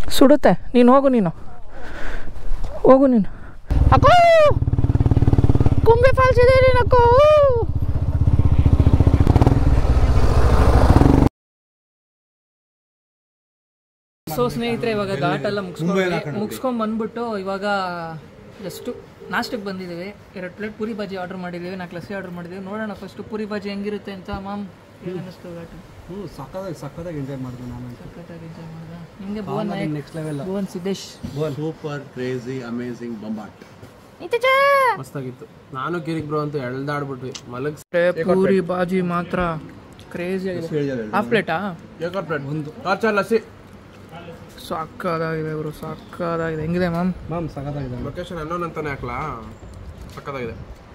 ಸುಡುತ್ತೆ ನೀನು ಹೋಗು ನೀನು ಹೋಗು ನೀನು ಅಕ್ಕೋ ಕುಂಬೆ ಫಾಲ್ಸ್ ಇದೆ ನೀನಕ್ಕೋ ಸೊ ಸ್ನೇಹಿತರೆ ಇವಾಗ ಘಾಟ್ ಎಲ್ಲ ಮುಗಿಸ್ಕೊಂಡು ಮುಗಿಸ್ಕೊಂಡ್ ಬಂದ್ಬಿಟ್ಟು ಇವಾಗ ಜಸ್ಟು ನಾಷ್ಟಕ್ಕೆ ಬಂದಿದ್ದೀವಿ ಎರಡು ಪ್ಲೇಟ್ ಪೂರಿ ಭಾಜಿ ಆರ್ಡರ್ ಮಾಡಿದ್ದೀವಿ ನಾಲ್ಕು ಲಸಿ ಆರ್ಡರ್ ಮಾಡಿದ್ದೀವಿ ನೋಡೋಣ ಫಸ್ಟು ಪೂರಿ ಭಾಜಿ ಹೆಂಗಿರುತ್ತೆ ಅಂತ ಮಾಮ್ ಏನಿಸ್ತು ಘಾಟ್ ಹ್ಞೂ ಸಕ್ಕತ್ತಾಗಿ ಸಕ್ಕತ್ತಾಗಿ ಎಂಜಾಯ್ ಮಾಡಿದ್ವಿ ನಾನು ಸಖತ್ತಾಗಿ enjoy ಮಾಡ್ದ ನಿಮಗೆ Bhuvan Nayak next level Bhuvan Siddesh super crazy amazing ಬಂಬಾಟ್ ಮಸ್ತಾಗಿತ್ತು ನಾನು ಕಿರಿಕ್ ಬ್ರೋ ಅಂತೂ ಎಳ್ದಾಡ್ಬಿಟ್ವಿ ಮಲಗ್ ಪೂರಿ ಬಾಜಿ ಮಾತ್ರ ಕ್ರೇಜಿ ಆಗಿದೆ ಹಾಫ್ ಪ್ಲೇಟಾ ಏಕರ್ ಪ್ಲೇಟ್ ಒಂದು ಕಾಚಾ ಲಸಿ ಸಾಕಾಗಿದೆ ಇವರು ಸಾಕಾಗಿದೆ ಹೆಂಗಿದೆ ಮ್ಯಾಮ್ ಮ್ಯಾಮ್ ಸಕ್ಕತ್ತಾಗಿದೆ ಲೊಕೇಶನ್ ಅನ್ನೋನ್ ಅಂತಾನೆ ಹಾಕ್ಲಾ ಸಕ್ಕತ್ತಾಗಿದೆ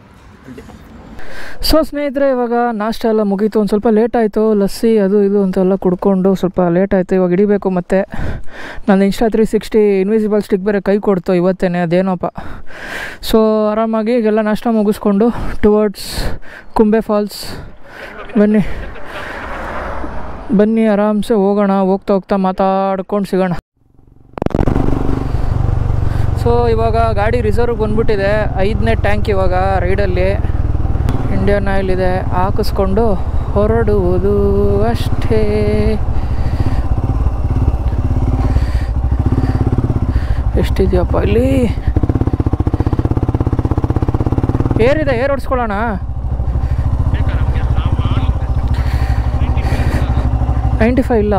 ಸೊ ಸ್ನೇಹಿತರೆ ಇವಾಗ ನಾಷ್ಟ ಎಲ್ಲ ಮುಗೀತು ಒಂದು ಸ್ವಲ್ಪ ಲೇಟ್ ಆಯಿತು ಲಸ್ಸಿ ಅದು ಇದು ಅಂತೆಲ್ಲ ಕುಡ್ಕೊಂಡು ಸ್ವಲ್ಪ ಲೇಟ್ ಆಯಿತು ಇವಾಗ ಹಿಡಿಬೇಕು ಮತ್ತೆ ನಾನು Insta three sixty invisible stick ಬೇರೆ ಕೈ ಕೊಡ್ತು ಇವತ್ತೇನೆ ಅದೇನೋಪ್ಪ ಸೊ ಆರಾಮಾಗಿ ಈಗೆಲ್ಲ ನಾಷ್ಟ ಮುಗಿಸ್ಕೊಂಡು ಟುವರ್ಡ್ಸ್ ಕುಂಬೆ ಫಾಲ್ಸ್ ಬನ್ನಿ ಬನ್ನಿ ಆರಾಮ್ಸೆ ಹೋಗೋಣ ಹೋಗ್ತಾ ಹೋಗ್ತಾ ಮಾತಾಡ್ಕೊಂಡು ಸಿಗೋಣ ಸೊ ಇವಾಗ ಗಾಡಿ ರಿಸರ್ವ್ ಬಂದ್ಬಿಟ್ಟಿದೆ ಐದನೇ ಟ್ಯಾಂಕ್ ಇವಾಗ ರೈಡಲ್ಲಿ ಇಂಡಿಯನ್ ಆಯಿಲ್ ಇದೆ ಹಾಕಿಸ್ಕೊಂಡು ಹೊರಡುವುದು ಅಷ್ಟೇ ಎಷ್ಟಿದೆಯಪ್ಪ ಇಲ್ಲಿ ಏರಿದೆ ಏರ್ ಹೊಡ್ಸ್ಕೊಳ್ಳೋಣ ನೈಂಟಿ ಫೈವ್ ಇಲ್ಲ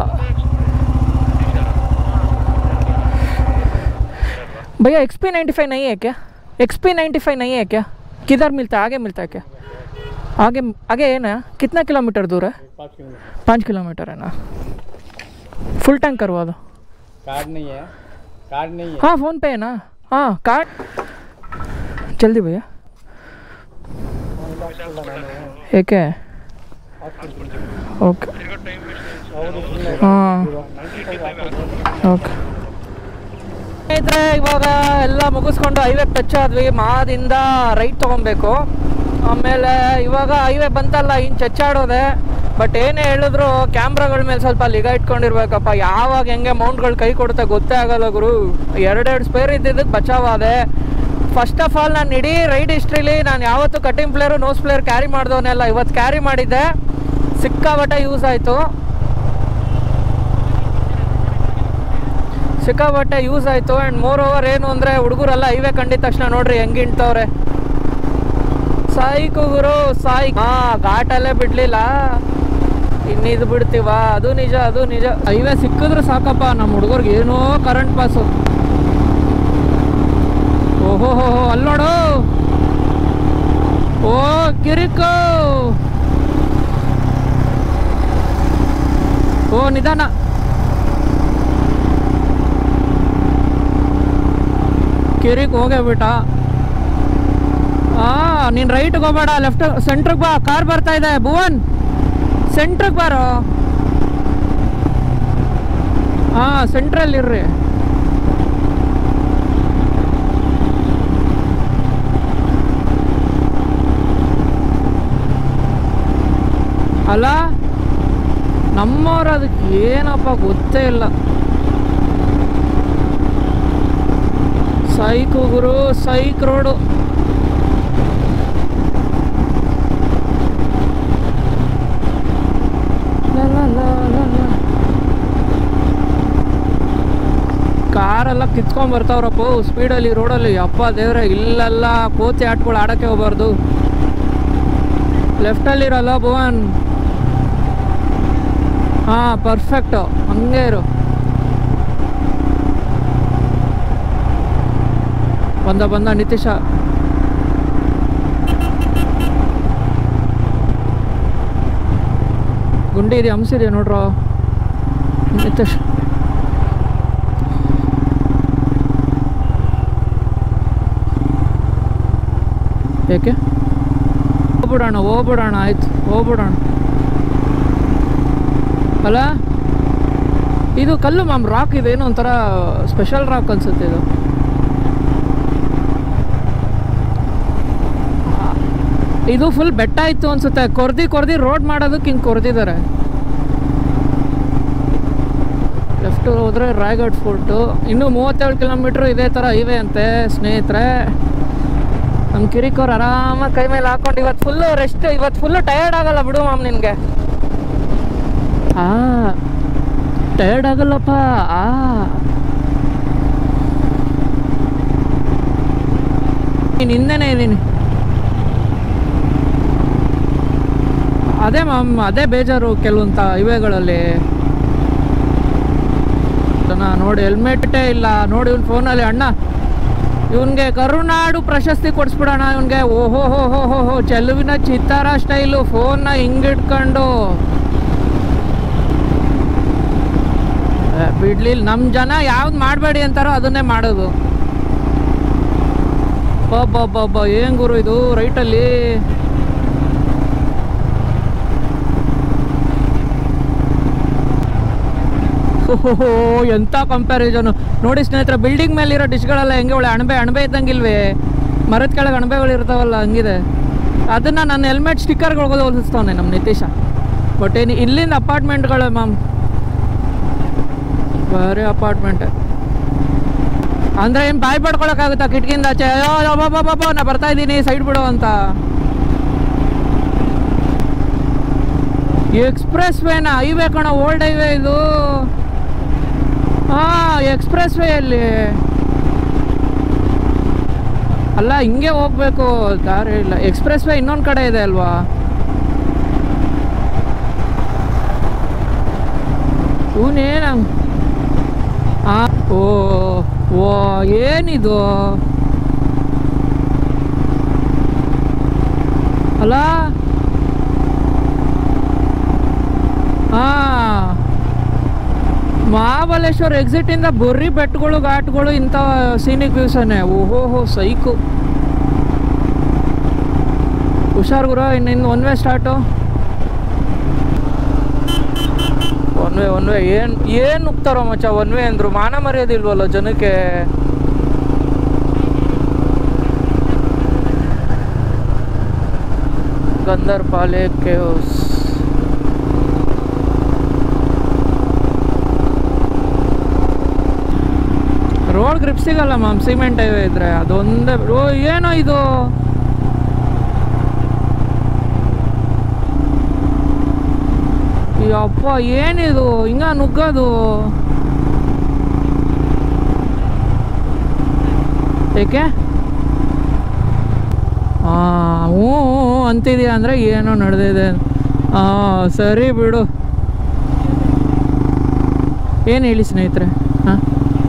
भैया एक्स पी नाइन्टी फाइव नहीं है क्या एक्स पी नाइन्टी फाइव नहीं है क्या किधर मिलता है आगे मिलता है क्या आगे आगे है ना कितना किलोमीटर दूर है पाँच किलोमीटर है ना फुल टैंक करवा दो कार्ड नहीं है कार्ड नहीं है हाँ फ़ोन पे है ना हाँ कार्ड जल्दी भैया ये क्या है ओके ಹಾಂ ಓಕೆ ಸ್ನೇಹಿತರೆ ಇವಾಗ ಎಲ್ಲ ಮುಗಿಸ್ಕೊಂಡು ಹೈವೇ ಟಚ್ ಆದ್ವಿ ಮಾದಿಂದ ರೈಟ್ ತೊಗೊಬೇಕು ಆಮೇಲೆ ಇವಾಗ ಹೈವೇ ಬಂತಲ್ಲ ಇನ್ನು ಚಚ್ಚಾಡೋದೆ ಬಟ್ ಏನೇ ಹೇಳಿದ್ರು ಕ್ಯಾಮ್ರಾಗಳ ಮೇಲೆ ಸ್ವಲ್ಪ ಲಿಗ ಇಟ್ಕೊಂಡಿರ್ಬೇಕಪ್ಪ ಯಾವಾಗ ಹೆಂಗೆ ಮೌಂಟ್ಗಳು ಕೈ ಕೊಡುತ್ತೆ ಗೊತ್ತೇ ಆಗಲ್ಲ ಗುರು ಎರಡೆರಡು ಸ್ಪೇರ್ ಇದ್ದಿದ್ದಕ್ಕೆ ಬಚಾವಾದೆ ಫಸ್ಟ್ ಆಫ್ ಆಲ್ ನಾನು ಇಡೀ ರೈಡ್ ಹಿಸ್ಟ್ರಿಲಿ ನಾನು ಯಾವತ್ತೂ ಕಟಿಂಗ್ ಪ್ಲೇಯರು ನೋಸ್ ಪ್ಲೇಯರ್ ಕ್ಯಾರಿ ಮಾಡ್ದವನೆಲ್ಲ ಇವತ್ತು ಕ್ಯಾರಿ ಮಾಡಿದ್ದೆ ಸಿಕ್ಕಾಬಟ್ಟೆ ಯೂಸ್ ಆಯಿತು ಸಿಕ್ಕಾಬಟ್ಟೆ ಯೂಸ್ ಆಯಿತು ಆ್ಯಂಡ್ ಮೋರ್ ಓವರ್ ಏನು ಅಂದರೆ ಹುಡುಗರೆಲ್ಲ ಹೈವೇ ಕಂಡಿದ ತಕ್ಷಣ ನೋಡ್ರಿ ಹೆಂಗೆ ಇಂಟವ್ರೆ ಸಾಯ್ಕು ಗುರು ಸಾಯ್ ಹಾಂ ಘಾಟಲ್ಲೇ ಬಿಡಲಿಲ್ಲ ಇನ್ನಿದು ಬಿಡ್ತೀವ ಅದು ನಿಜ ಅದು ನಿಜ ಹೈವೇ ಸಿಕ್ಕಿದ್ರೆ ಸಾಕಪ್ಪ ನಮ್ಮ ಹುಡುಗರ್ಗೆ ಏನೋ ಕರೆಂಟ್ ಪಾಸು ಓಹೋ ಹೋ ಹೋ ಅಲ್ಲಿ ನೋಡು ಓ ಕಿರಿಕು ಓ ನಿಧಾನ ಕಿರಿಕ್ ಹೋಗೇ ಬಿಟ್ಟ ಆ ನೀನು ರೈಟ್ಗೆ ಹೋಗ್ಬೇಡ ಲೆಫ್ಟ್ ಸೆಂಟ್ರಿಗೆ ಬಾ ಕಾರ್ ಬರ್ತಾ ಇದೆ ಭುವನ್ ಸೆಂಟ್ರಿಗೆ ಬಾರೋ ಹಾಂ ಸೆಂಟ್ರಲ್ಲಿ ಇರ್ರಿ ಅಲ್ಲ ನಮ್ಮವ್ರು ಅದಕ್ಕೆ ಏನಪ್ಪ ಗೊತ್ತೇ ಇಲ್ಲ ಸೈಕು ಗುರು ಸೈಕ್ ರೋಡು ಕಾರೆಲ್ಲ ಕಿತ್ಕೊಂಡ್ ಬರ್ತಾವ್ರಪ್ಪ ಸ್ಪೀಡಲ್ಲಿ ರೋಡಲ್ಲಿ ಅಪ್ಪ ದೇವ್ರೆ ಇಲ್ಲೆಲ್ಲ ಕೋತಿ ಆಟಗಳು ಆಡಕ್ಕೆ ಹೋಗ್ಬಾರ್ದು ಲೆಫ್ಟಲ್ಲಿರಲ್ಲ ಭುವನ್ ಹಾಂ ಪರ್ಫೆಕ್ಟು ಹಂಗೆ ಇರು ಬಂದ ಬಂದ ನಿತೀಶ ಗುಂಡಿ ಇದೆ ಹಂಸಿದೆ ನೋಡ್ರೋ ನಿತೀಶ್ ಏಕೆ ಹೋಗ್ಬಿಡೋಣ ಹೋಗ್ಬಿಡೋಣ ಆಯ್ತು ಹೋಗ್ಬಿಡೋಣ ಅಲ್ಲ ಇದು ಕಲ್ಲು ಮ್ಯಾಮ್ ರಾಕ್ ಇದೆ ಏನೋ ಒಂಥರ ಸ್ಪೆಷಲ್ ರಾಕ್ ಅನ್ಸುತ್ತೆ ಇದು ಇದು ಫುಲ್ ಬೆಟ್ಟ ಇತ್ತು ಅನ್ಸುತ್ತೆ ಕೊರ್ದಿ ಕೊರ್ದಿ ರೋಡ್ ಮಾಡೋದಕ್ಕೆ ಹಿಂಗೆ ಕೊರ್ದಿದ್ದಾರೆ ಲೆಫ್ಟ್ ಬಿಟ್ಟು ಹೋದರೆ ರಾಯಗಢ್ ಫೋರ್ಟು ಇನ್ನೂ ಮೂವತ್ತೇಳು ಕಿಲೋಮೀಟ್ರ್ ಇದೇ ಥರ ಇವೆ ಅಂತೆ ಸ್ನೇಹಿತರೆ ನಮ್ಮ ಕಿರಿಕೋರು ಆರಾಮಾಗಿ ಕೈ ಮೇಲೆ ಹಾಕೊಂಡು ಇವತ್ತು ಫುಲ್ಲು ರೆಸ್ಟ್ ಇವತ್ತು ಫುಲ್ಲು ಟಯರ್ಡ್ ಆಗಲ್ಲ ಬಿಡು ಮಾಮ್ ನಿನಗೆ ಆ ಟಯರ್ಡ್ ಆಗಲ್ಲಪ್ಪ ಆ ನೀನು ಹಿಂದೆನೇ ಇದ್ದೀನಿ ಅದೇ ಮ್ಯಾಮ್ ಅದೇ ಬೇಜಾರು ಕೆಲವೊಂದು ಹೈವೇಗಳಲ್ಲಿ ಜನ ನೋಡಿ ಹೆಲ್ಮೆಟೇ ಇಲ್ಲ ನೋಡಿ ಇವ್ನ ಫೋನಲ್ಲಿ ಅಣ್ಣ ಇವನ್ಗೆ ಕರುನಾಡು ಪ್ರಶಸ್ತಿ ಕೊಡಿಸ್ಬಿಡೋಣ ಇವನ್ಗೆ ಓಹೋ ಹೋ ಹೋ ಹೋ ಹೋ ಚೆಲುವಿನ ಚಿತ್ತಾರ ಸ್ಟೈಲು ಫೋನ್ನ ಹಿಂಗಿಟ್ಕೊಂಡು ಏ, ಬಿಡ್ಲಿ ನಮ್ಮ ಜನ ಯಾವ್ದು ಮಾಡಬೇಡಿ ಅಂತಾರೋ ಅದನ್ನೇ ಮಾಡೋದು ಬಾಬಾ ಏನ್ ಗುರು ಇದು ರೈಟಲ್ಲಿ ಓಹೋ ಎಂಥ ಕಂಪ್ಯಾರಿಸನು ನೋಡಿ ಸ್ನೇಹಿತರೆ ಬಿಲ್ಡಿಂಗ್ ಮೇಲಿರೋ ಡಿಶ್ಗಳೆಲ್ಲ ಹೆಂಗೆ ಒಳ್ಳೆ ಅಣಬೆ ಅಣಬೆ ಇದ್ದಂಗಿಲ್ವೇ ಮರದ ಕೆಳಗೆ ಅಣಬೆಗಳು ಇರ್ತಾವಲ್ಲ ಹಂಗಿದೆ ಅದನ್ನು ನನ್ನ ಹೆಲ್ಮೆಟ್ ಸ್ಟಿಕ್ಕರ್ಗಳು ಹೋಲಿಸ್ತವನೆ ನಮ್ಮ ನಿತೀಶ ಬಟ್ ಏನು ಇಲ್ಲಿಂದ ಅಪಾರ್ಟ್ಮೆಂಟ್ಗಳೇ ಮ್ಯಾಮ್ ಬರೀ ಅಪಾರ್ಟ್ಮೆಂಟೇ ಅಂದ್ರೆ ಏನು ಬಾಯ್ ಪಡ್ಕೊಳಕ್ಕಾಗುತ್ತಾ ಕಿಟಕಿಯಿಂದ ಆಚೆ ಅಯ್ಯೋ ಬಾಬಾ ನಾ ಬರ್ತಾ ಇದ್ದೀನಿ ಸೈಡ್ ಬಿಡು ಅಂತ ಎಕ್ಸ್ಪ್ರೆಸ್ ವೇನಾ ಹೈವೇ ಕಣ ಓಲ್ಡ್ ಹೈವೇ ಇದು ಹಾ ಎಕ್ಸ್ಪ್ರೆಸ್ ವೇಯಲ್ಲಿ ಅಲ್ಲ ಹಿಂಗೆ ಹೋಗ್ಬೇಕು ದಾರಿ ಇಲ್ಲ ಎಕ್ಸ್ಪ್ರೆಸ್ ವೇ ಇನ್ನೊಂದು ಕಡೆ ಇದೆ ಅಲ್ವಾ ಇವನೇನ ಆ ಓ ಓ ಏನಿದು ಅಲ್ಲ ಹಾ ಮಹಾಬಲೇಶ್ವರ ಎಕ್ಸಿಟಿಂದ ಬರೀ ಬೆಟ್ಟಗಳು ಘಾಟ್ಗಳು ಇಂಥ ಸೀನಿಕ್ ವ್ಯೂಸನ್ನೇ ಓಹೋ ಹೋ ಸೈಕು ಹುಷಾರ್ ಗುರು ಇನ್ನಿನ್ನು one way start one way one way ಏನು ಏನು ನುಗ್ತಾರೋ ಮಚ್ಚ ಒನ್ ವೇ ಅಂದರು ಮಾನ ಮರ್ಯಾದಿಲ್ವಲ್ಲ ಜನಕ್ಕೆ ಗಂಧರ್ಪಾಲೆ ಕೇವ್ಸ್ ರೋಡ್ ಗ್ರಿಪ್ ಸಿಗಲ್ಲ ಮ್ಯಾಮ್ ಸಿಮೆಂಟ್ ಹೈವೇ ಇದ್ರೆ ಅದೊಂದೇ ಓ ಏನೋ ಇದು ಅಪ್ಪ ಏನಿದು ಹಿಂಗ ನುಗ್ಗೋದು ಏಕೆ ಹಾಂ ಹ್ಞೂ ಹ್ಞೂ ಅಂತಿದೀಯ ಅಂದರೆ ಏನೋ ನಡೆದಿದೆ ಹಾಂ ಸರಿ ಬಿಡು ಏನು ಹೇಳಿ ಸ್ನೇಹಿತರೆ ಹಾಂ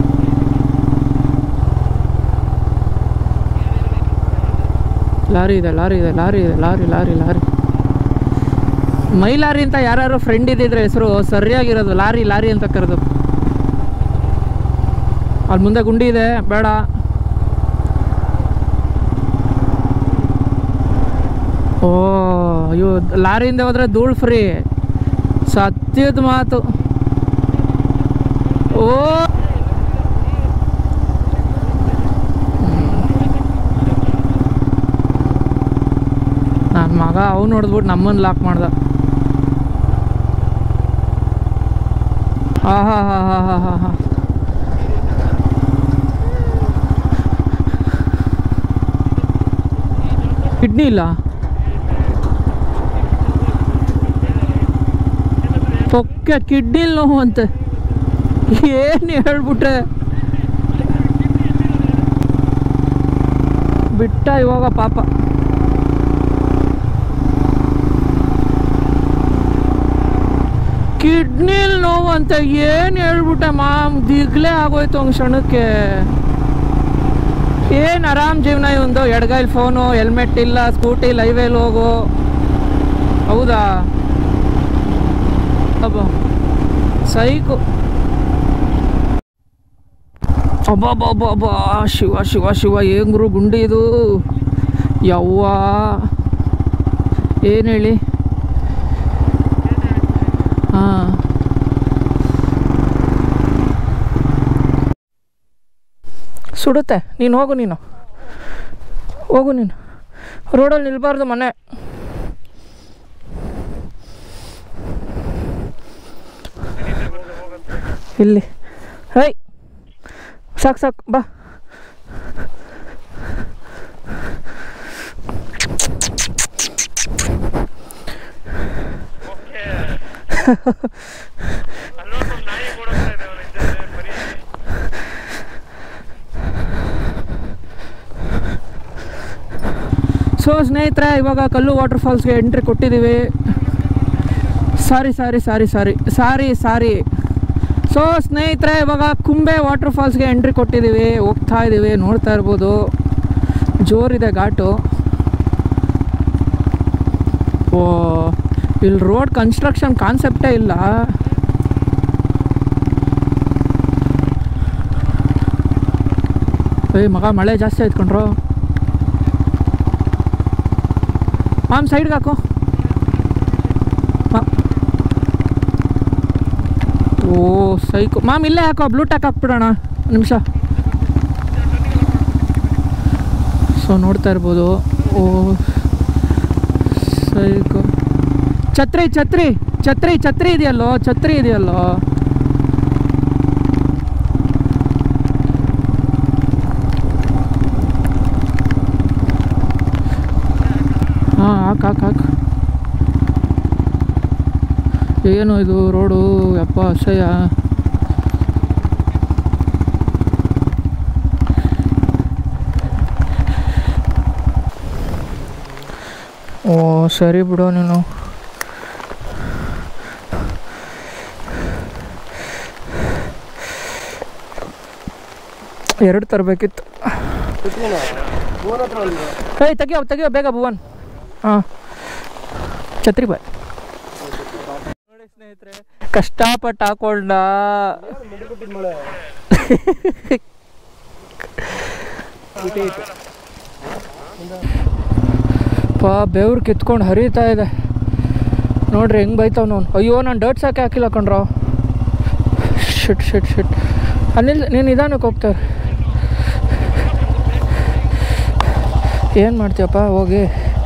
ಲಾರಿ ಇದೆ ಲಾರಿ ಇದೆ ಲಾರಿ ಇದೆ ಲಾರಿ ಲಾರಿ ಲಾರಿ ಮೈಲಾರಿ ಅಂತ ಯಾರು ಫ್ರೆಂಡ್ ಇದ್ದಿದ್ರೆ ಹೆಸರು ಸರಿಯಾಗಿರೋದು ಲಾರಿ ಲಾರಿ ಅಂತ ಕರೆದು ಅಲ್ಲಿ ಮುಂದೆ ಗುಂಡಿ ಇದೆ ಬೇಡ ಓ ಅಯ್ಯೋ ಲಾರಿಯಿಂದ ಹೋದ್ರೆ ಧೂಳು ಫ್ರೀ ಸತ್ಯದ ಮಾತು ಓ ನನ್ನ ಮಗ ಅವ್ನು ನೋಡಿದ್ಬಿಟ್ಟು ನಮ್ಮನ್ನು ಲಾಕ್ ಮಾಡ್ದ ಆಹಾ ಹಾ ಹಾ ಹಾ ಹಾ ಹಾ ಕಿಡ್ನಿ ಇಲ್ಲ ಪೊಕ್ಕೆ ಕಿಡ್ನಿ ನೋವು ಅಂತೆ ಏನು ಹೇಳ್ಬಿಟ್ರೆ ಬಿಟ್ಟ ಇವಾಗ ಪಾಪ ಕಿಡ್ನಿಲ್ ನೋವು ಅಂತ ಏನು ಹೇಳ್ಬಿಟ್ಟೆ ಮಾಮ್ ದಿಗ್ಲೇ ಆಗೋಯ್ತು ಒಂದು ಕ್ಷಣಕ್ಕೆ ಏನು ಆರಾಮ್ ಜೀವನ ಇವಂದು ಎಡಗೈಲಿ ಫೋನು ಹೆಲ್ಮೆಟ್ ಇಲ್ಲ ಸ್ಕೂಟಿ ಲೈವೇಲಿ ಹೋಗು ಹೌದಾ ಅಬ್ಬ ಸೈಕು ಅಬ್ಬಬ್ಬಬ್ಬಬ್ಬ ಶಿವ ಶಿವ ಶಿವ ಏನ್ ಗುರು ಗುಂಡಿ ಇದು ಯವ್ವ ಏನು ಹೇಳಿ ಹಾಂ ಸುಡುತ್ತೆ ನೀನು ಹೋಗು ನೀನು ಹೋಗು ನೀನು ರೋಡಲ್ಲಿ ನಿಲ್ಬಾರ್ದು ಮನೆ ಇಲ್ಲಿ ಹೇಯ್ ಸಾಕು ಸಾಕು ಬಾ ಸೊ ಸ್ನೇಹಿತರೆ ಇವಾಗ ಕಲ್ಲು ವಾಟರ್ ಫಾಲ್ಸ್ಗೆ ಎಂಟ್ರಿ ಕೊಟ್ಟಿದ್ದೀವಿ ಸಾರಿ ಸಾರಿ ಸಾರಿ ಸಾರಿ ಸಾರಿ ಸಾರಿ ಸೊ ಸ್ನೇಹಿತರೆ ಇವಾಗ ಕುಂಬೆ ವಾಟರ್ ಫಾಲ್ಸ್ಗೆ ಎಂಟ್ರಿ ಕೊಟ್ಟಿದ್ದೀವಿ ಹೋಗ್ತಾ ಇದ್ದೀವಿ ನೋಡ್ತಾ ಇರ್ಬೋದು ಜೋರಿದೆ ಘಾಟು ಓ ಇಲ್ಲಿ ರೋಡ್ ಕನ್ಸ್ಟ್ರಕ್ಷನ್ ಕಾನ್ಸೆಪ್ಟೇ ಇಲ್ಲ ಏಯ್ ಮಗ ಮಳೆ ಜಾಸ್ತಿ ಆಯ್ತು ಕಣ್ರೋ ಮಾಮ್ ಸೈಡ್ಗೆ ಹಾಕು ಮಾ- ಓ ಸೈಕು ಮಾಮ್ ಇಲ್ಲೇ ಹಾಕೋ ಬ್ಲೂ ಟ್ಯಾಕ್ ಹಾಕ್ಬಿಡೋಣ ಒಂದ್ ನಿಮಿಷ ಸೊ ನೋಡ್ತಾ ಇರ್ಬೋದು ಓ ಸೈಕು ಛತ್ರಿ ಛತ್ರಿ ಛತ್ರಿ ಛತ್ರಿ ಇದೆಯಲ್ಲೋ ಛತ್ರಿ ಇದೆಯಲ್ಲೋ ಹಾಂ ಹಾಕು ಹಾಕು ಹಾಕು ಏನು ಇದು ರೋಡು ಯಪ್ಪ ಅಸಹ್ಯ ಓ ಸರಿ ಬಿಡು ನೀನು ಎರಡು ತರಬೇಕಿತ್ತು ಏಯ್ ತೆಗಿಯೋ ತೆಗಿಯೋ ಬೇಗ ಭುವನ್ ಹಾಂ ಛತ್ರಿ ಬಾಯ್ ನೋಡಿ ಸ್ನೇಹಿತರೆ ಕಷ್ಟಪಟ್ಟು ಹಾಕೊಂಡ ಪಾ ಬೆವ್ರು ಕಿತ್ಕೊಂಡು ಹರಿತಾ ಇದೆ ನೋಡ್ರಿ ಹೆಂಗೆ ಬೈತಾವ್ ನೋನು ಅಯ್ಯೋ ನಾನು ಡರ್ಟ್ ಸಾಕೆ ಹಾಕಿಲ್ಲ ಕಣ್ರೋ ಶಿಟ್ ಶಿಟ್ ಶಿಟ್ ಅನಿಲ್ ನೀನು ನಿಧಾನಕ್ಕೆ ಹೋಗ್ತಾರೆ ಏನು ಮಾಡ್ತೀಯಪ್ಪ ಹೋಗಿ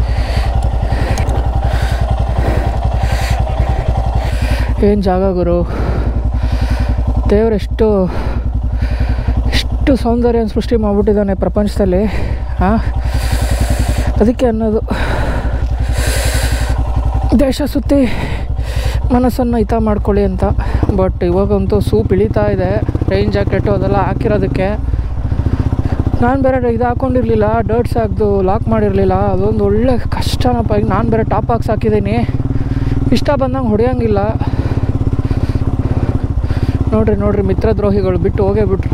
ಏನು ಜಾಗ ಗುರು ದೇವರೆಷ್ಟು ಎಷ್ಟು ಸೌಂದರ್ಯ ಸೃಷ್ಟಿ ಮಾಡಿಬಿಟ್ಟಿದ್ದಾನೆ ಪ್ರಪಂಚದಲ್ಲಿ ಹಾಂ ಅದಕ್ಕೆ ಅನ್ನೋದು ದೇಶ ಸುತ್ತಿ ಮನಸ್ಸನ್ನು ಹಿತ ಮಾಡ್ಕೊಳ್ಳಿ ಅಂತ ಬಟ್ ಇವಾಗಂತೂ ಸೂಪ್ ಇಳಿತಾ ಇದೆ ರೈನ್ ಜಾಕೆಟು ಅದೆಲ್ಲ ಹಾಕಿರೋದಕ್ಕೆ ನಾನು ಬೇರೆ ಇದು ಹಾಕ್ಕೊಂಡಿರಲಿಲ್ಲ ಡರ್ಟ್ಸ್ ಹಾಕ್ದು ಲಾಕ್ ಮಾಡಿರಲಿಲ್ಲ ಅದೊಂದು ಒಳ್ಳೆ ಕಷ್ಟನಪ್ಪ ಈಗ ನಾನು ಬೇರೆ ಟಾಪ್ ಹಾಕ್ಸ್ ಹಾಕಿದ್ದೀನಿ ಇಷ್ಟ ಬಂದಂಗೆ ಹೊಡೆಯೋಂಗಿಲ್ಲ ನೋಡ್ರಿ ನೋಡ್ರಿ ಮಿತ್ರದ್ರೋಹಿಗಳು ಬಿಟ್ಟು ಹೋಗೇ ಬಿಟ್ರು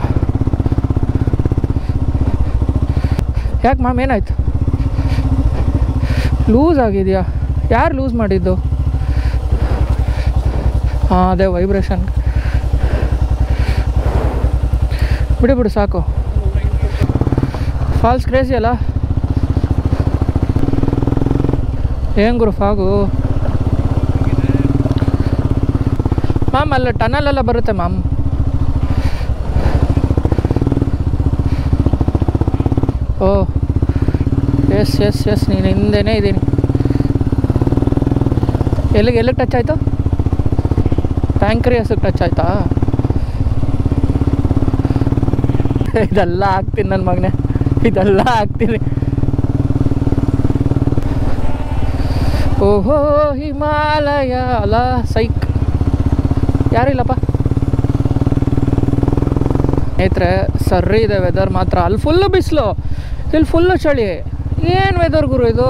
ಯಾಕೆ ಮ್ಯಾಮ್ ಏನಾಯ್ತು ಲೂಸ್ ಆಗಿದೆಯಾ ಯಾರು ಲೂಸ್ ಮಾಡಿದ್ದು ಹಾಂ ಅದೇ ವೈಬ್ರೇಷನ್ ಬಿಡಿ ಬಿಡು ಸಾಕು ಫಾಲ್ಸ್ ಕ್ರೇಜಿ ಅಲ್ಲ ಏನು ಗುರು ಫಾಗು ಮ್ಯಾಮ್ ಅಲ್ಲ ಟನಲ್ ಎಲ್ಲ ಬರುತ್ತೆ ಮ್ಯಾಮ್ ಓ ಎಸ್ ಎಸ್ ಎಸ್ ನೀನು ಹಿಂದೆನೇ ಇದ್ದೀನಿ ಎಲ್ಲಿಗೆ ಎಲ್ಲಿಗೆ ಟಚ್ ಆಯಿತು ಪ್ಯಾಂಕ್ರಿಯಸ್ಗೆ ಟಚ್ ಆಯ್ತಾ ಇದೆಲ್ಲ ಹಾಕ್ತೀನಿ ನನ್ನ ಮಗನೇ ಇದೆಲ್ಲ ಹಾಕ್ತೀನಿ ಓಹೋ ಹಿಮಾಲಯ ಅಲ್ಲ ಸೈಕ್ ಯಾರಿಲ್ಲಪ್ಪ ಸ್ನೇಹಿತರೆ ಸರ್ರಿ ಇದೆ ವೆದರ್ ಮಾತ್ರ ಅಲ್ಲಿ ಫುಲ್ಲು ಬಿಸಿಲು ಇಲ್ಲಿ ಫುಲ್ಲು ಚಳಿ ಏನು ವೆದರ್ ಗುರು ಇದು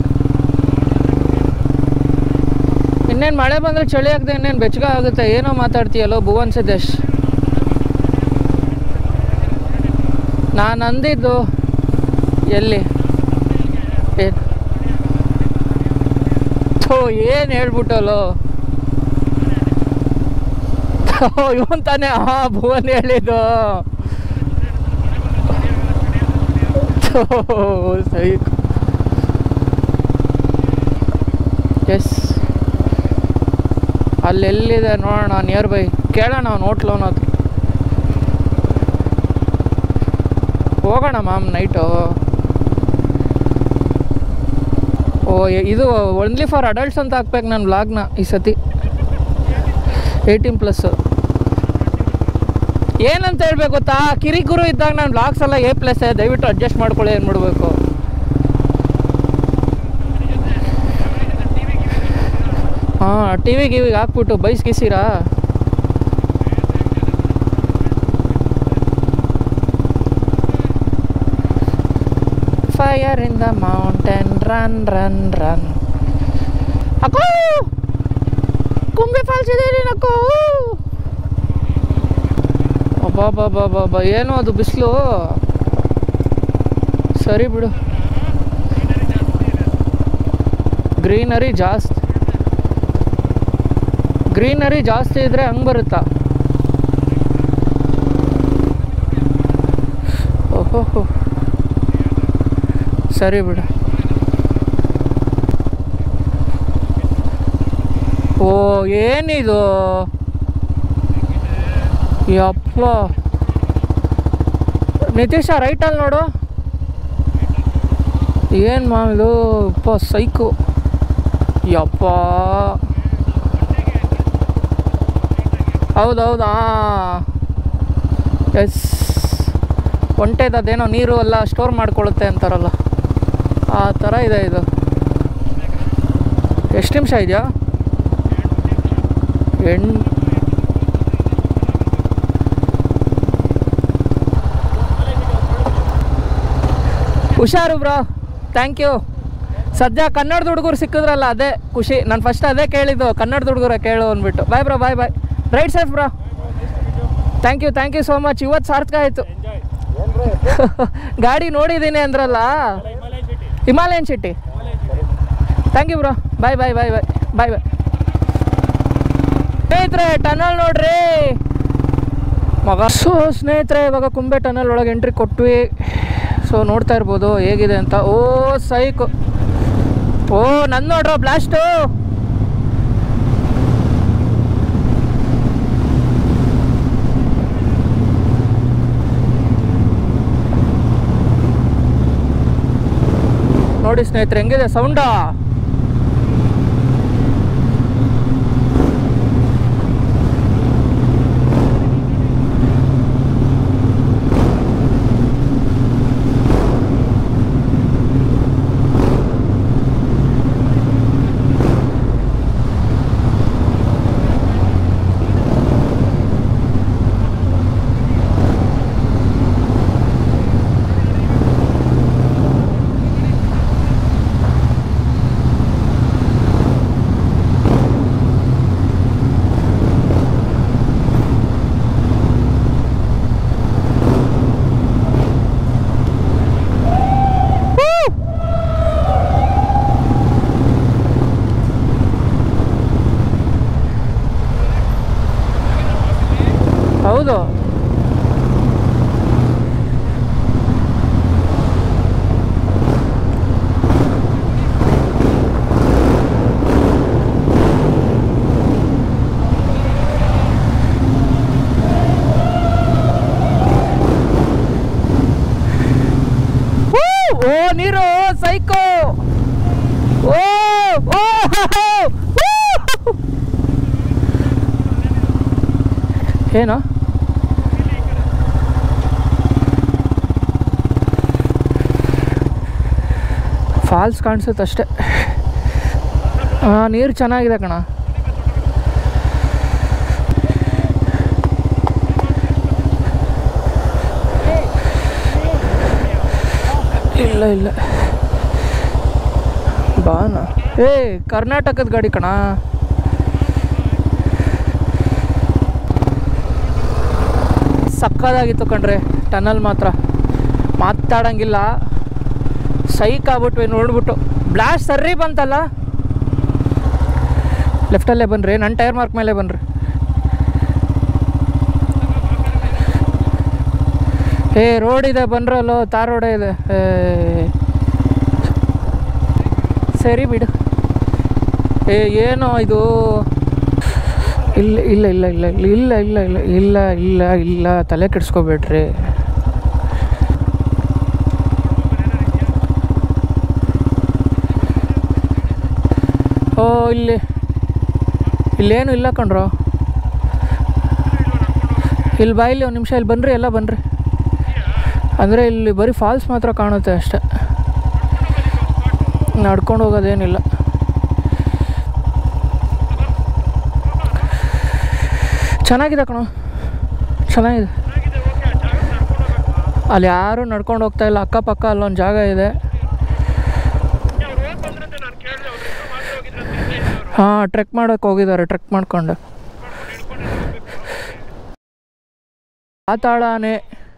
ಇನ್ನೇನು ಮಳೆ ಬಂದರೆ ಚಳಿ ಆಗದೆ ಇನ್ನೇನು ಬೆಚ್ಚಗ ಆಗುತ್ತೆ ಏನೋ ಮಾತಾಡ್ತೀಯಲ್ಲೋ ಭುವನ್ ಸಿದ್ದೇಶ್ ನಾನು ಅಂದಿದ್ದು ಎಲ್ಲಿ ಏನು ಥೋ ಏನು ಹೇಳ್ಬಿಟ್ಟಲ್ಲೋ ಇವನ್ ತಾನೇ ಹಾ ಭುವನ್ ಹೇಳಿದ್ದು ಥೋ, ಸರಿ ಎಸ್ ಅಲ್ಲೆಲ್ಲಿದೆ ನೋಡೋಣ ನಿಯರ್ ಬೈ ಕೇಳೋಣ ಅವ್ನು ಹೋಟ್ಲವನ ಹತ್ರ ಹೋಗೋಣ ಮ್ಯಾಮ್ ನೈಟು ಓ ಎ- ಇದು ಓನ್ಲಿ ಫಾರ್ ಅಡಲ್ಟ್ಸ್ ಅಂತ ಹಾಕ್ಬೇಕು ನನ್ನ ವ್ಲಾಗ್ನ ಈ ಸತಿ ಏಯ್ಟೀನ್ ಪ್ಲಸ್ ಏನಂತ ಹೇಳ್ಬೇಕು ಗೊತ್ತಾ ಕಿರಿಗುರು ಇದ್ದಾಗ ನಾನು ಬ್ಲಾಗ್ಸ್ ಎಲ್ಲ ಏ ಪ್ಲಸ್ ದಯವಿಟ್ಟು ಅಡ್ಜಸ್ಟ್ ಮಾಡ್ಕೊಳ್ಳಿ ಏನು ಮಾಡಬೇಕು ಹಾಂ ಟಿ ವಿ ಗಿವಿಗೆ ಹಾಕ್ಬಿಟ್ಟು ಬೈಸ್ಗಿಸಿರಾ fire in the mountain run run run ಅಕ್ಕೋ ಕುಂಬೆ ಫಾಲ್ಸ್ ಇದೆ ನಕ್ಕೋ ಅಬ್ಬಾ ಏನು ಅದು ಬಿಸಿಲು ಸರಿ ಬಿಡು ಗ್ರೀನರಿ ಜಾಸ್ತಿ ಗ್ರೀನರಿ ಜಾಸ್ತಿ ಇದ್ರೆ ಹಂಗೆ ಬರುತ್ತಾ ಓಹೋ ಸರಿ ಬಿಡು ಓ ಏನಿದು ಯಪ್ಪ ನಿತೀಶ ರೈಟಲ್ಲಿ ನೋಡು ಏನು ಮಾಮೂಲು ಅಪ್ಪ ಸೈಕು ಯಪ್ಪ ಹೌದೌದು ಹಾಂ ಎಸ್ ಒಂಟೆದು ಅದೇನೋ ನೀರು ಎಲ್ಲ ಸ್ಟೋರ್ ಮಾಡ್ಕೊಳ್ಳುತ್ತೆ ಅಂತಾರಲ್ಲ ಆ ಥರ ಇದೆ ಇದು ಎಷ್ಟು ನಿಮಿಷ ಇದೆಯಾ ಎಂಟು ಹುಷಾರು ಬ್ರೋ ಥ್ಯಾಂಕ್ ಯು ಸದ್ಯ ಕನ್ನಡದ ಹುಡುಗರು ಸಿಕ್ಕಿದ್ರಲ್ಲ ಅದೇ ಖುಷಿ ನಾನು ಫಸ್ಟ್ ಅದೇ ಕೇಳಿದ್ದು ಕನ್ನಡದ ಹುಡುಗರ ಕೇಳು ಅಂದ್ಬಿಟ್ಟು bye bro bye bye ride safe bro thank you thank you so much ಇವತ್ತು ಸಾರ್ಥಕ ಆಯಿತು ಗಾಡಿ ನೋಡಿದ್ದೀನಿ ಅಂದ್ರಲ್ಲ Himalayan city thank you bro bye bye bye bye bye bye ಸ್ನೇಹಿತರೆ ಟನಲ್ ನೋಡ್ರಿ ಮಗ ಸೊ ಸ್ನೇಹಿತರೆ ಇವಾಗ ಕುಂಬೆ ಟನಲ್ ಒಳಗೆ ಎಂಟ್ರಿ ಕೊಟ್ವಿ ಸೊ ನೋಡ್ತಾ ಇರ್ಬೋದು ಹೇಗಿದೆ ಅಂತ ಓ ಸೈಕು ಓ ನನ್ನ ನೋಡ್ರೋ ಬ್ಲಾಸ್ಟು ನೋಡಿ ಸ್ನೇಹಿತರೆ ಹೆಂಗಿದೆ ಸೌಂಡಾ ಹೌದು Woo! ಓ ನೀರು ಸೈಕೋ ಓ ಓ ಏನು ಫಾಲ್ಸ್ ಕಾಣಿಸುತ್ತೆ ಅಷ್ಟೇ ಹಾಂ ನೀರು ಚೆನ್ನಾಗಿದೆ ಕಣ ಇಲ್ಲ ಇಲ್ಲ ಬಾನ ಏ ಕರ್ನಾಟಕದ ಗಾಡಿ ಕಣ ಸಕ್ಕದಾಗಿತ್ತು ಕಣ್ರಿ ಟನಲ್ ಮಾತ್ರ ಮಾತಾಡಂಗಿಲ್ಲ ಸೈಕ್ ಆಗ್ಬಿಟ್ವಿ ನೋಡ್ಬಿಟ್ಟು ಬ್ಲಾಸ್ಟ್ ಸರ್ರಿ ಬಂತಲ್ಲ ಲೆಫ್ಟಲ್ಲೇ ಬನ್ರಿ ನನ್ನ ಟೈರ್ ಮಾರ್ಕ್ ಮೇಲೆ ಬನ್ರಿ ಏ ರೋಡ್ ಇದೆ ಬನ್ರಲ್ಲೋ ತಾರ್ ರೋಡೇ ಇದೆ ಏ ಸರಿ ಬಿಡು ಏ ಏನೋ ಇದು ಇಲ್ಲ ಇಲ್ಲ ಇಲ್ಲ ಇಲ್ಲ ಇಲ್ಲ ಇಲ್ಲ ಇಲ್ಲ ಇಲ್ಲ ಇಲ್ಲ ಇಲ್ಲ ತಲೆ ಕೆಡಿಸ್ಕೋಬೇಡ್ರಿ ಓ ಇಲ್ಲಿ ಇಲ್ಲೇನು ಇಲ್ಲ ಕಣ್ರೋ ಇಲ್ಲಿ ಬಾ ಇಲ್ಲಿ ಒಂದು ನಿಮಿಷ ಇಲ್ಲಿ ಬನ್ನಿರಿ ಎಲ್ಲ ಬನ್ನಿರಿ ಅಂದರೆ ಇಲ್ಲಿ ಬರೀ ಫಾಲ್ಸ್ ಮಾತ್ರ ಕಾಣುತ್ತೆ ಅಷ್ಟೆ ನಡ್ಕೊಂಡು ಹೋಗೋದೇನಿಲ್ಲ ಚೆನ್ನಾಗಿದೆ ಕಣೋ ಚೆನ್ನಾಗಿದೆ ಅಲ್ಲಿ ಯಾರೂ ನಡ್ಕೊಂಡು ಹೋಗ್ತಾ ಇಲ್ಲ ಅಕ್ಕಪಕ್ಕ ಅಲ್ಲೊಂದು ಜಾಗ ಇದೆ ಹಾಂ ಟ್ರೆಕ್ ಮಾಡೋಕ್ಕೆ ಹೋಗಿದ್ದಾರೆ ಟ್ರೆಕ್ ಮಾಡ್ಕೊಂಡು ಆತಾಳಾನೆ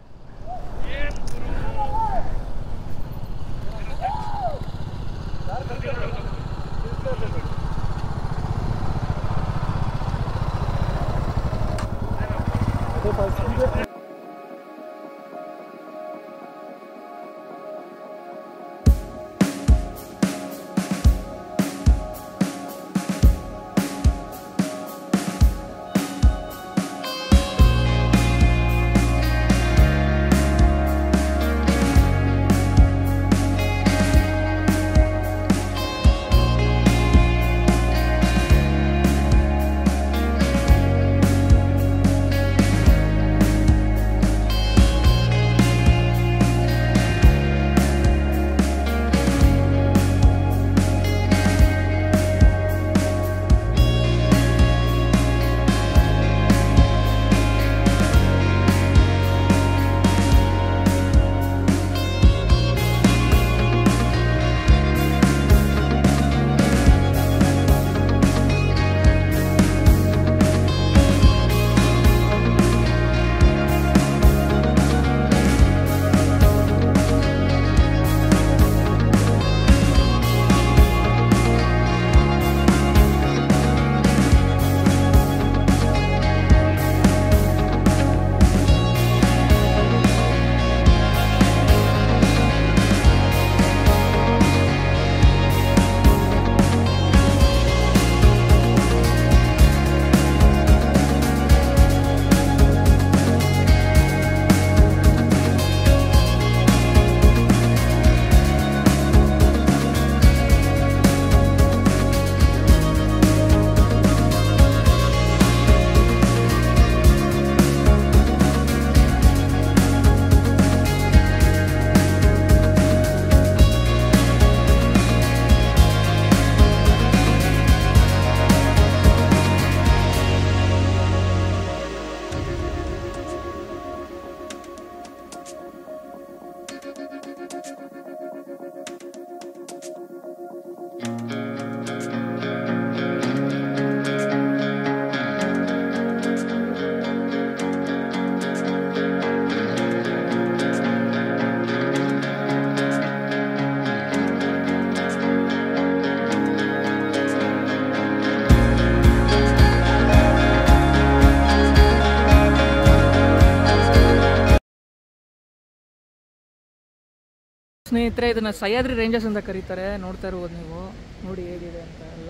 ಸ್ನೇಹಿತರೆ ಇದನ್ನು ಸಹ್ಯಾದ್ರಿ ರೇಂಜಸ್ ಅಂತ ಕರೀತಾರೆ ನೋಡ್ತಾ ಇರ್ಬೋದು ನೀವು ನೋಡಿ ಹೇಗಿದೆ ಅಂತ ಎಲ್ಲ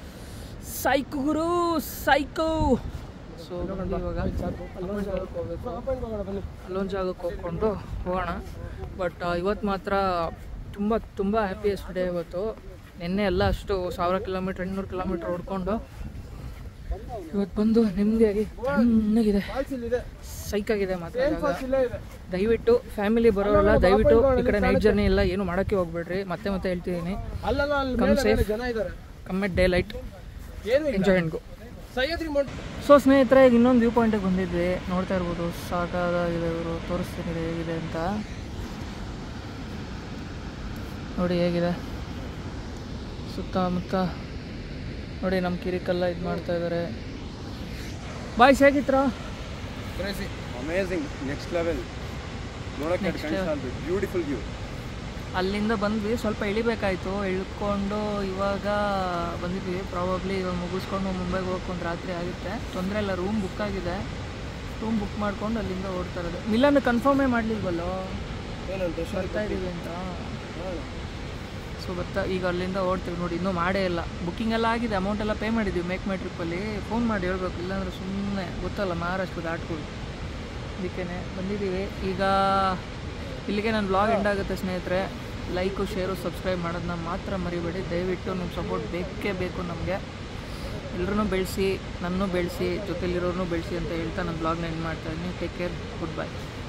ಸೈಕು ಗುರು ಸೈಕು ಸೊ ಇವಾಗ ಅಲ್ಲೊಂದು ಜಾಗಕ್ಕೆ ಹೋಗ್ಬೇಕು ಅಲ್ಲೊಂದು ಜಾಗಕ್ಕೆ ಹೋಗ್ಕೊಂಡು ಹೋಗೋಣ ಬಟ್ ಇವತ್ತು ಮಾತ್ರ ತುಂಬ ತುಂಬ ಹ್ಯಾಪಿಯೆಸ್ಟ್ ಡೇ ಇವತ್ತು ನಿನ್ನೆ ಎಲ್ಲ ಅಷ್ಟು ಸಾವಿರ ಕಿಲೋಮೀಟ್ರ್ ಎಂಟುನೂರು ಕಿಲೋಮೀಟ್ರ್ ಓಡ್ಕೊಂಡು ಇವತ್ತು ಬಂದು ನೆಮ್ಮದಿಯಾಗಿ ತಣ್ಣಗಿದೆ ಸೈಕಾಗಿದೆ ಮಾತ್ರ ಜಾಗ. ದಯವಿಟ್ಟು ಫ್ಯಾಮಿಲಿ ಬರೋರಲ್ಲ ದಯವಿಟ್ಟು ಈ ಕಡೆ ನೈಟ್ ಜರ್ನಿ ಎಲ್ಲ ಏನು ಮಾಡೋಕ್ಕೆ ಹೋಗ್ಬೇಡ್ರಿ ಮತ್ತೆ ಮತ್ತೆ ಹೇಳ್ತಿದ್ದೀನಿ ಅಲ್ಲಲ್ಲ ಅಲ್ಲಿ ಕಮ್ ಮೇಲೆ ಸೇಫ್ ಜನ ಇದ್ದಾರೆ ಕಮ್ಮೆಟ್ ಡೇ ಲೈಟ್ ಏನು enjoy and go Sahyadri mount so ಸ್ನೇಹಿತರೆ ಈಗ ಇನ್ನೊಂದು ವ್ಯೂ ಪಾಯಿಂಟಿಗೆ ಬಂದಿದ್ವಿ ನೋಡ್ತಾ ಇರ್ಬೋದು ಸಾಕಾಗಿದೆ ಇವರು ತೋರಿಸ್ತೀನಿ ಇದು ಹೇಗಿದೆ ಅಂತ ನೋಡಿ ಹೇಗಿದೆ ಸುತ್ತಮುತ್ತ ನೋಡಿ ನಮ್ಮ ಕಿರಿಕೆಲ್ಲ ಇದು ಮಾಡ್ತಾ ಇದ್ದಾರೆ ಬಾಯ್ಸ್ ಹೇಗಿತ್ರ ಅಮೇಝಿಂಗ್ ನೆಕ್ಸ್ಟ್ ಲೆವೆಲ್ ನೋಡಕ್ಕೆ Next ಕಣ್ಸಾಲ್ದು ಬ್ಯೂಟಿಫುಲ್ ವ್ಯೂ ಅಲ್ಲಿಂದ ಬಂದ್ವಿ ಸ್ವಲ್ಪ ಇಳಿಬೇಕಾಯ್ತು ಇಳ್ಕೊಂಡು ಇವಾಗ ಬಂದಿದ್ವಿ ಪ್ರಾಬಬ್ಲಿ ಇವಾಗ ಮುಗಿಸ್ಕೊಂಡು ಮುಂಬೈಗೆ ಹೋಗಕ್ಕೆ ಒಂದು ರಾತ್ರಿ ಆಗುತ್ತೆ ತೊಂದರೆ ಇಲ್ಲ ರೂಮ್ ಬುಕ್ ಆಗಿದೆ ರೂಮ್ ಬುಕ್ ಮಾಡ್ಕೊಂಡು ಅಲ್ಲಿಂದ ಓಡ್ತಾ ಇರೋದು ಮಿಲ್ಲನ್ ಕನ್ಫರ್ಮೇ ಮಾಡಲಿಲ್ವಲ್ಲೋ ಏನಂತ ಬರ್ತಾ ಇದ್ದೀವಿ ಅಂತ ಸೊ ಬರ್ತಾ ಈಗ ಅಲ್ಲಿಂದ ಓಡ್ತೀವಿ ನೋಡಿ ಇನ್ನೂ ಮಾಡೇ ಇಲ್ಲ ಬುಕ್ಕಿಂಗ್ ಎಲ್ಲ ಆಗಿದೆ ಅಮೌಂಟ್ ಎಲ್ಲ ಪೇ ಮಾಡಿದ್ದೀವಿ ಮೇಕ್ ಮೈ ಟ್ರಿಪ್ಪಲ್ಲಿ ಫೋನ್ ಮಾಡಿ ಹೇಳ್ಬೇಕು ಇಲ್ಲಾಂದ್ರೆ ಸುಮ್ಮನೆ ಗೊತ್ತಲ್ಲ ಮಹಾರಾಷ್ಟ್ರ ಘಾಟ್ಗಳು ಅದಕ್ಕೇ ಬಂದಿದ್ದೀವಿ ಈಗ ಇಲ್ಲಿಗೆ ನನ್ನ ಬ್ಲಾಗ್ ಎಂಡ್ ಆಗುತ್ತೆ ಸ್ನೇಹಿತರೆ ಲೈಕು ಶೇರು ಸಬ್ಸ್ಕ್ರೈಬ್ ಮಾಡೋದನ್ನ ಮಾತ್ರ ಮರಿಬೇಡಿ ದಯವಿಟ್ಟು ನಿಮ್ಮ ಸಪೋರ್ಟ್ ಬೇಕೇ ಬೇಕು ನಮಗೆ ಎಲ್ಲರೂ ಬೆಳೆಸಿ ನನ್ನೂ ಬೆಳೆಸಿ ಜೊತೆಲಿರೋರ್ನೂ ಬೆಳೆಸಿ ಅಂತ ಹೇಳ್ತಾ ನನ್ನ ಬ್ಲಾಗ್ನ ಎಂಡ್ ಮಾಡ್ತಾ ಇದ್ದೀನಿ ಟೇಕ್ ಕೇರ್ ಗುಡ್ ಬೈ